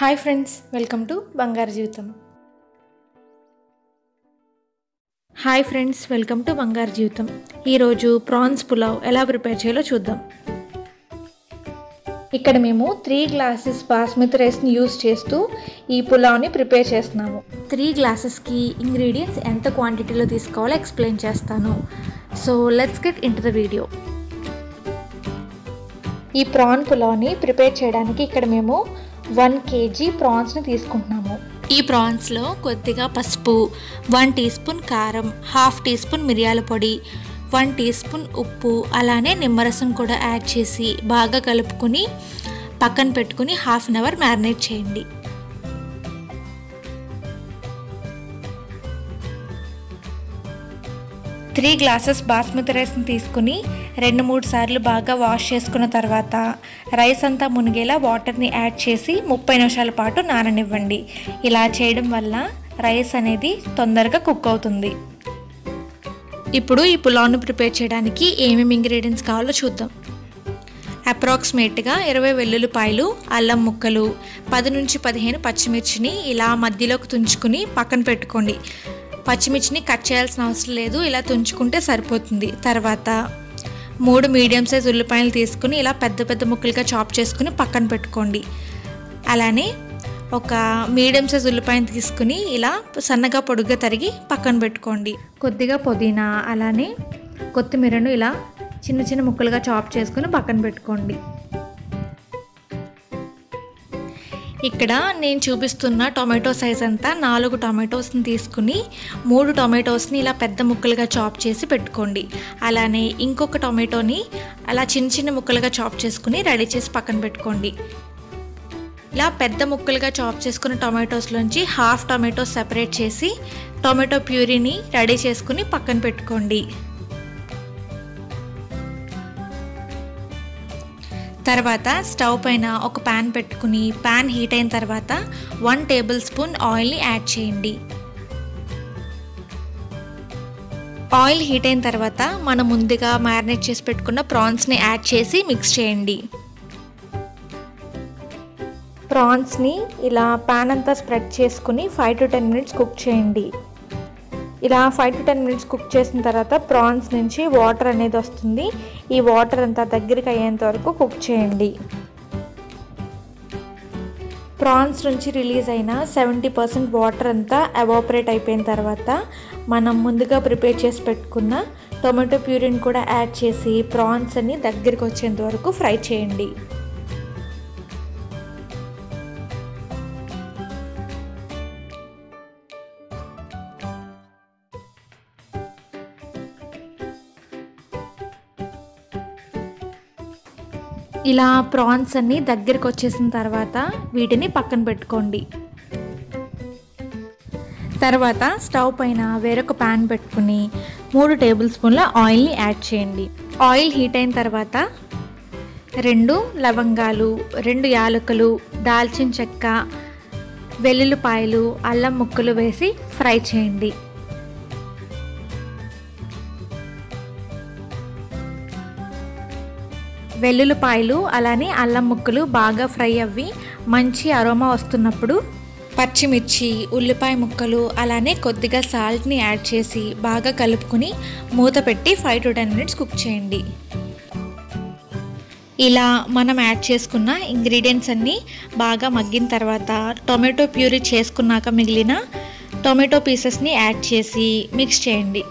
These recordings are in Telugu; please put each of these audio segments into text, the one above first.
హాయ్ ఫ్రెండ్స్ వెల్కమ్ టు బంగారు జీవితం హాయ్ ఫ్రెండ్స్ వెల్కమ్ టు బంగారు జీవితం ఈరోజు ప్రాన్స్ పులావ్ ఎలా ప్రిపేర్ చేయాలో చూద్దాం ఇక్కడ మేము త్రీ గ్లాసెస్ బాస్మతి రైస్ని యూస్ చేస్తూ ఈ పులావ్ని ప్రిపేర్ చేస్తున్నాము త్రీ గ్లాసెస్కి ఇంగ్రీడియంట్స్ ఎంత క్వాంటిటీలో తీసుకోవాలో ఎక్స్ప్లెయిన్ చేస్తాను so let's get into the video ఈ ప్రాన్ పులావ్ని ప్రిపేర్ చేయడానికి ఇక్కడ మేము వన్ కేజీ ప్రాన్స్ని తీసుకుంటున్నాము ఈ ప్రాన్స్లో కొద్దిగా పసుపు వన్ టీ స్పూన్ కారం హాఫ్ టీ స్పూన్ మిరియాల పొడి వన్ టీ స్పూన్ ఉప్పు అలానే నిమ్మరసం కూడా యాడ్ చేసి బాగా కలుపుకుని పక్కన పెట్టుకుని హాఫ్ అన్ అవర్ మ్యారినేట్ చేయండి త్రీ గ్లాసెస్ బాస్మతి రైస్ని తీసుకుని రెండు మూడు సార్లు బాగా వాష్ చేసుకున్న తర్వాత రైస్ అంతా మునిగేలా వాటర్ని యాడ్ చేసి ముప్పై నిమిషాల పాటు నాననివ్వండి ఇలా చేయడం వల్ల రైస్ అనేది తొందరగా కుక్ అవుతుంది ఇప్పుడు ఈ పులావ్ను ప్రిపేర్ చేయడానికి ఏమేమి ఇంగ్రీడియంట్స్ కావాలో చూద్దాం అప్రాక్సిమేట్గా ఇరవై వెల్లుల్లిపాయలు అల్లం ముక్కలు పది నుంచి పదిహేను పచ్చిమిర్చిని ఇలా మధ్యలోకి తుంచుకుని పక్కన పెట్టుకోండి పచ్చిమిర్చిని కట్ చేయాల్సిన అవసరం లేదు ఇలా తుంచుకుంటే సరిపోతుంది తర్వాత మూడు మీడియం సైజ్ ఉల్లిపాయలు తీసుకుని ఇలా పెద్ద పెద్ద ముక్కలుగా చాప్ చేసుకుని పక్కన పెట్టుకోండి అలానే ఒక మీడియం సైజ్ ఉల్లిపాయను తీసుకుని ఇలా సన్నగా పొడుగ్గా తరిగి పక్కన పెట్టుకోండి కొద్దిగా పుదీనా అలానే కొత్తిమీరను ఇలా చిన్న చిన్న ముక్కలుగా చాప్ చేసుకుని పక్కన పెట్టుకోండి ఇక్కడ నేను చూపిస్తున్న టొమాటో సైజ్ అంతా నాలుగు టొమాటోస్ని తీసుకుని మూడు టొమాటోస్ని ఇలా పెద్ద ముక్కలుగా చాప్ చేసి పెట్టుకోండి అలానే ఇంకొక టొమాటోని అలా చిన్న చిన్న ముక్కలుగా చాప్ చేసుకుని రెడీ చేసి పక్కన పెట్టుకోండి ఇలా పెద్ద ముక్కలుగా చాప్ చేసుకున్న టొమాటోస్లోంచి హాఫ్ టొమాటోస్ సెపరేట్ చేసి టొమాటో ప్యూరీని రెడీ చేసుకుని పక్కన పెట్టుకోండి తర్వాత స్టవ్ పైన ఒక ప్యాన్ పెట్టుకుని ప్యాన్ హీట్ అయిన తర్వాత వన్ టేబుల్ స్పూన్ ఆయిల్ని యాడ్ చేయండి ఆయిల్ హీట్ అయిన తర్వాత మనం ముందుగా మ్యారినేట్ చేసి పెట్టుకున్న ప్రాన్స్ని యాడ్ చేసి మిక్స్ చేయండి ప్రాన్స్ని ఇలా ప్యాన్ అంతా స్ప్రెడ్ చేసుకుని five to ten minutes cook చేయండి ఇలా five to ten minutes cook చేసిన తర్వాత ప్రాన్స్ నుంచి వాటర్ అనేది వస్తుంది ఈ వాటర్ అంతా దగ్గరికి అయ్యేంత వరకు కుక్ చేయండి ప్రాన్స్ నుంచి రిలీజ్ అయిన సెవెంటీ పర్సెంట్ వాటర్ అంతా ఎవాపరేట్ అయిపోయిన తర్వాత మనం ముందుగా ప్రిపేర్ చేసి పెట్టుకున్న టొమాటో ప్యూరిన్ కూడా యాడ్ చేసి ప్రాన్స్ అని దగ్గరికి వచ్చేంత వరకు ఫ్రై చేయండి ఇలా ప్రాన్స్ అన్ని దగ్గరికి వచ్చేసిన తర్వాత వీటిని పక్కన పెట్టుకోండి తర్వాత స్టవ్ పైన వేరొక ప్యాన్ పెట్టుకుని మూడు టేబుల్ స్పూన్ల ఆయిల్ని యాడ్ చేయండి ఆయిల్ హీట్ అయిన తర్వాత రెండు లవంగాలు రెండు యాలకులు దాల్చిన చెక్క వెల్లుల్లిపాయలు అల్లం ముక్కలు వేసి ఫ్రై చేయండి వెల్లుల్లిపాయలు అలానే అల్లం ముక్కలు బాగా ఫ్రై అవ్వి మంచి అరోమా వస్తున్నప్పుడు పచ్చిమిర్చి ఉల్లిపాయ ముక్కలు అలానే కొద్దిగా సాల్ట్ని యాడ్ చేసి బాగా కలుపుకుని మూత పెట్టి five to ten minutes cook చేయండి ఇలా మనం యాడ్ చేసుకున్న ఇంగ్రీడియంట్స్ అన్నీ బాగా మగ్గిన తర్వాత టొమాటో ప్యూరీ చేసుకున్నాక మిగిలిన టొమాటో పీసెస్ని యాడ్ చేసి మిక్స్ చేయండి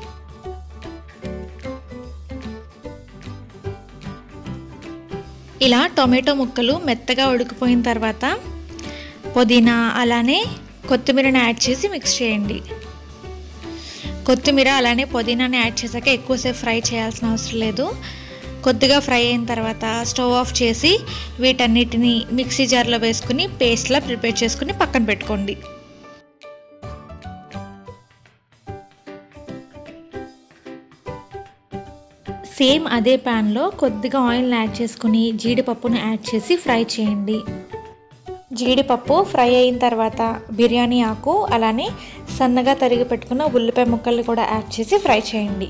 ఇలా టొమాటో ముక్కలు మెత్తగా ఉడికిపోయిన తర్వాత పుదీనా అలానే కొత్తిమీరని యాడ్ చేసి మిక్స్ చేయండి కొత్తిమీర అలానే పుదీనాని యాడ్ చేశాక ఎక్కువసేపు ఫ్రై చేయాల్సిన అవసరం లేదు కొద్దిగా ఫ్రై అయిన తర్వాత స్టవ్ ఆఫ్ చేసి వీటన్నిటిని మిక్సీ జార్లో వేసుకుని పేస్ట్లా ప్రిపేర్ చేసుకుని పక్కన పెట్టుకోండి సేమ్ అదే ప్యాన్లో కొద్దిగా ఆయిల్ని యాడ్ చేసుకుని జీడిపప్పును యాడ్ చేసి ఫ్రై చేయండి జీడిపప్పు ఫ్రై అయిన తర్వాత బిర్యానీ ఆకు అలానే సన్నగా తరిగి పెట్టుకున్న ఉల్లిపాయ ముక్కల్ని కూడా యాడ్ చేసి ఫ్రై చేయండి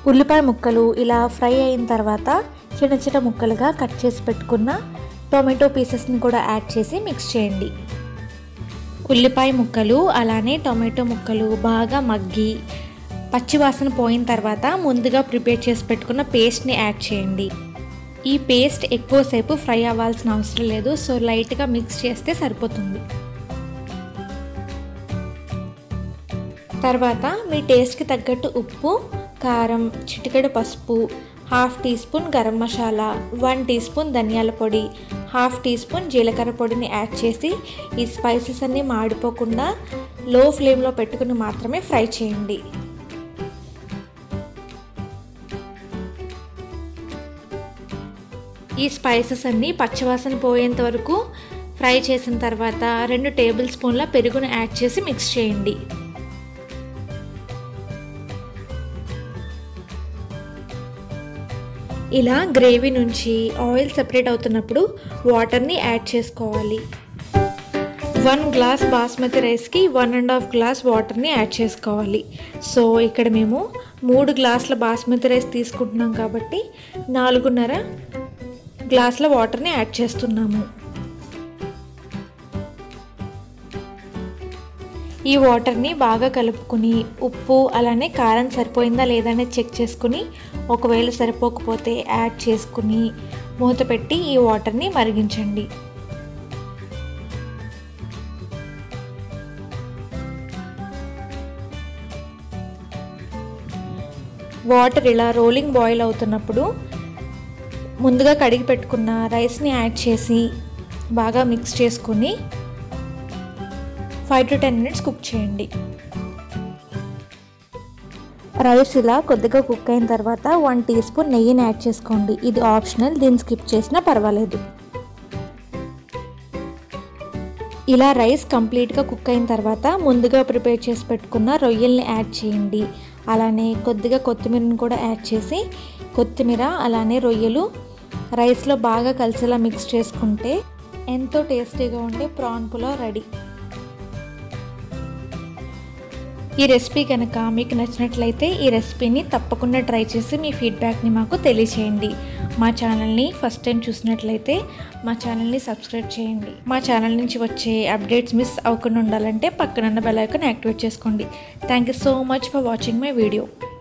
ఉల్లిపాయ ముక్కలు ఇలా ఫ్రై అయిన తర్వాత చిన్న చిన్న ముక్కలుగా కట్ చేసి పెట్టుకున్న టొమాటో పీసెస్ని కూడా యాడ్ చేసి మిక్స్ చేయండి ఉల్లిపాయ ముక్కలు అలానే టొమాటో ముక్కలు బాగా మగ్గి పచ్చివాసన పోయిన తర్వాత ముందుగా ప్రిపేర్ చేసి పెట్టుకున్న పేస్ట్ని యాడ్ చేయండి ఈ పేస్ట్ ఎక్కువసేపు ఫ్రై అవ్వాల్సిన అవసరం లేదు సో లైట్గా మిక్స్ చేస్తే సరిపోతుంది తర్వాత మీ టేస్ట్కి తగ్గట్టు ఉప్పు కారం చిటికెడు పసుపు half teaspoon garam masala one teaspoon ధనియాల పొడి హాఫ్ టీ స్పూన్ జీలకర్ర పొడిని యాడ్ చేసి ఈ స్పైసెస్ అన్నీ మాడిపోకుండా లో ఫ్లేమ్లో పెట్టుకుని మాత్రమే ఫ్రై చేయండి ఈ స్పైసెస్ అన్నీ పచ్చివాసన పోయేంత వరకు ఫ్రై చేసిన తర్వాత రెండు టేబుల్ స్పూన్ల పెరుగును యాడ్ చేసి మిక్స్ చేయండి ఇలా గ్రేవీ నుంచి ఆయిల్ సెపరేట్ అవుతున్నప్పుడు వాటర్ని యాడ్ చేసుకోవాలి వన్ గ్లాస్ బాస్మతి రైస్కి వన్ అండ్ హాఫ్ గ్లాస్ వాటర్ని యాడ్ చేసుకోవాలి సో ఇక్కడ మేము మూడు గ్లాసుల బాస్మతి రైస్ తీసుకుంటున్నాం కాబట్టి నాలుగున్నర గ్లాసుల వాటర్ని యాడ్ చేస్తున్నాము ఈ వాటర్ని బాగా కలుపుకుని ఉప్పు అలానే కారం సరిపోయిందా లేదా అనేది చెక్ చేసుకుని ఒకవేళ సరిపోకపోతే యాడ్ చేసుకుని మూత పెట్టి ఈ వాటర్ని మరిగించండి వాటర్ ఇలా రోలింగ్ బాయిల్ అవుతున్నప్పుడు ముందుగా కడిగి పెట్టుకున్న రైస్ని యాడ్ చేసి బాగా మిక్స్ చేసుకుని five to ten minutes cook చేయండి రైస్ ఇలా కొద్దిగా కుక్ అయిన తర్వాత వన్ టీ స్పూన్ నెయ్యిని యాడ్ చేసుకోండి ఇది ఆప్షనల్ దీన్ని స్కిప్ చేసినా పర్వాలేదు ఇలా రైస్ కంప్లీట్గా కుక్ అయిన తర్వాత ముందుగా ప్రిపేర్ చేసి పెట్టుకున్న రొయ్యల్ని యాడ్ చేయండి అలానే కొద్దిగా కొత్తిమీరని కూడా యాడ్ చేసి కొత్తిమీర అలానే రొయ్యలు రైస్లో బాగా కలిసేలా మిక్స్ చేసుకుంటే ఎంతో టేస్టీగా ఉండే ప్రాన్ పులావ్ రెడీ ఈ రెసిపీ కనుక మీకు నచ్చినట్లయితే ఈ రెసిపీని తప్పకుండా ట్రై చేసి మీ ఫీడ్బ్యాక్ని మాకు తెలియచేయండి మా ఛానల్ని ఫస్ట్ టైం చూసినట్లయితే మా ఛానల్ని సబ్స్క్రైబ్ చేయండి మా ఛానల్ నుంచి వచ్చే అప్డేట్స్ మిస్ అవ్వకుండా ఉండాలంటే పక్కనున్న బెల్ ఐకాన్ యాక్టివేట్ చేసుకోండి thank you so much for watching my video